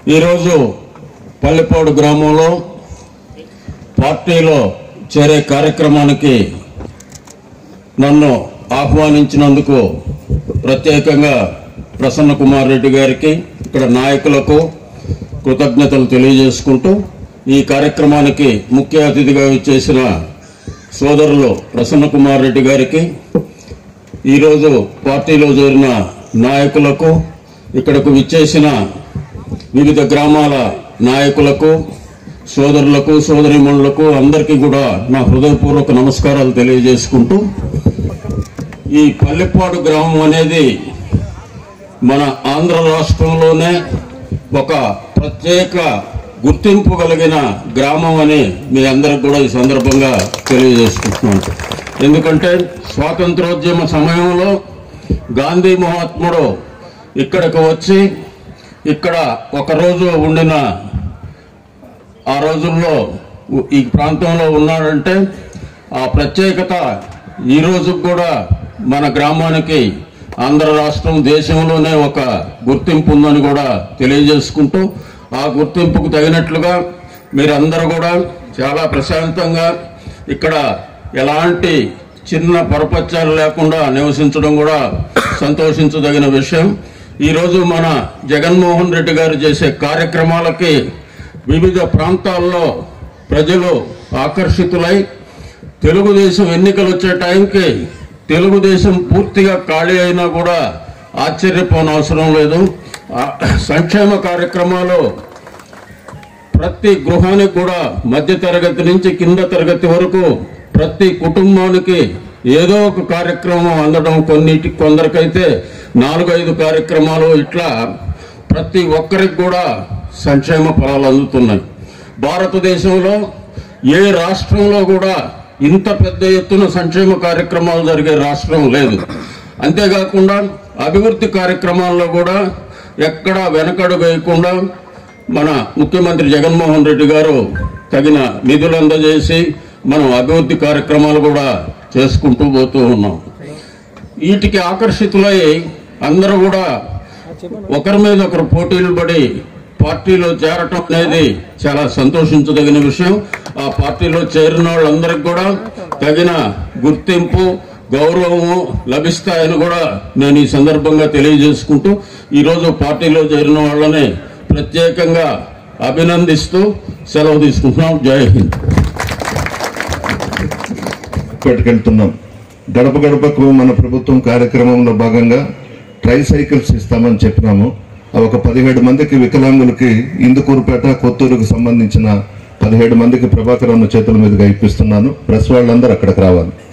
ఈరోజు పల్లెపాడు గ్రామంలో పార్టీలో చేరే కార్యక్రమానికి నన్ను ఆహ్వానించినందుకు ప్రత్యేకంగా ప్రసన్న కుమార్ రెడ్డి గారికి ఇక్కడ నాయకులకు కృతజ్ఞతలు తెలియజేసుకుంటూ ఈ కార్యక్రమానికి ముఖ్య అతిథిగా చేసిన సోదరులు ప్రసన్న కుమార్ రెడ్డి గారికి ఈరోజు పార్టీలో చేరిన నాయకులకు ఇక్కడకు విచ్చేసిన వివిధ గ్రామాల నాయకులకు సోదరులకు సోదరిమణులకు అందరికీ కూడా నా హృదయపూర్వక నమస్కారాలు తెలియజేసుకుంటూ ఈ పల్లెపాడు గ్రామం అనేది మన ఆంధ్ర రాష్ట్రంలోనే ఒక ప్రత్యేక గుర్తింపు కలిగిన గ్రామం అని మీ అందరికి కూడా ఈ సందర్భంగా తెలియజేసుకుంటున్నాను ఎందుకంటే స్వాతంత్రోద్యమ సమయంలో గాంధీ మహాత్ముడు ఇక్కడికి వచ్చి ఇక్కడ ఒకరోజు ఉండిన ఆ రోజుల్లో ఉ- ఈ ప్రాంతంలో ఉన్నాడంటే ఆ ప్రత్యేకత ఈ రోజు కూడా మన గ్రామానికి ఆంధ్ర రాష్ట్రం దేశంలోనే ఒక గుర్తింపు ఉందని కూడా తెలియజేసుకుంటూ ఆ గుర్తింపుకు తగినట్లుగా మీరందరూ కూడా చాలా ప్రశాంతంగా ఇక్కడ ఎలాంటి చిన్న పరపత్యాలు లేకుండా నివసించడం కూడా సంతోషించదగిన విషయం ఈరోజు మన జగన్మోహన్ రెడ్డి గారు చేసే కార్యక్రమాలకి వివిధ ప్రాంతాల్లో ప్రజలు ఆకర్షితులై తెలుగుదేశం ఎన్నికలు వచ్చే టైంకి తెలుగుదేశం పూర్తిగా ఖాళీ అయినా కూడా ఆశ్చర్యపోనవసరం లేదు ఆ సంక్షేమ కార్యక్రమాలు ప్రతి గృహానికి కూడా మధ్య తరగతి నుంచి కింద తరగతి వరకు ప్రతి కుటుంబానికి ఏదో ఒక కార్యక్రమం అందడం కొన్నిటి కొందరికైతే నాలుగైదు కార్యక్రమాలు ఇట్లా ప్రతి ఒక్కరికి కూడా సంక్షేమ ఫలాలు అందుతున్నాయి భారతదేశంలో ఏ రాష్ట్రంలో కూడా ఇంత పెద్ద ఎత్తున సంక్షేమ కార్యక్రమాలు జరిగే రాష్ట్రం లేదు అంతేకాకుండా అభివృద్ధి కార్యక్రమాల్లో కూడా ఎక్కడా వెనకడు వేయకుండా మన ముఖ్యమంత్రి జగన్మోహన్ రెడ్డి గారు తగిన నిధులు అందజేసి మనం అభివృద్ధి కార్యక్రమాలు కూడా చేసుకుంటూ పోతూ ఉన్నాం వీటికి ఆకర్షితులై అందరూ కూడా ఒకరి మీద ఒకరు పోటీలు పడి పార్టీలో చేరటం అనేది చాలా సంతోషించదగిన విషయం ఆ పార్టీలో చేరిన వాళ్ళందరికీ కూడా తగిన గుర్తింపు గౌరవము లభిస్తాయని కూడా నేను ఈ సందర్భంగా తెలియజేసుకుంటూ ఈరోజు పార్టీలో చేరిన వాళ్ళని ప్రత్యేకంగా అభినందిస్తూ సెలవు తీసుకుంటున్నాం జై హింద్ పట్టుకెళ్తున్నాం గడప గడపకు మన ప్రభుత్వం కార్యక్రమంలో భాగంగా ట్రై సైకిల్స్ ఇస్తామని చెప్పినాము అవి ఒక పదిహేడు మందికి వికలాంగులకి ఇందుకూరుపేట కొత్తూరుకు సంబంధించిన పదిహేడు మందికి ప్రభాకర్ అన్న చేతుల మీదుగా ఇప్పిస్తున్నాను ప్రెస్ వాళ్ళందరూ అక్కడికి రావాలి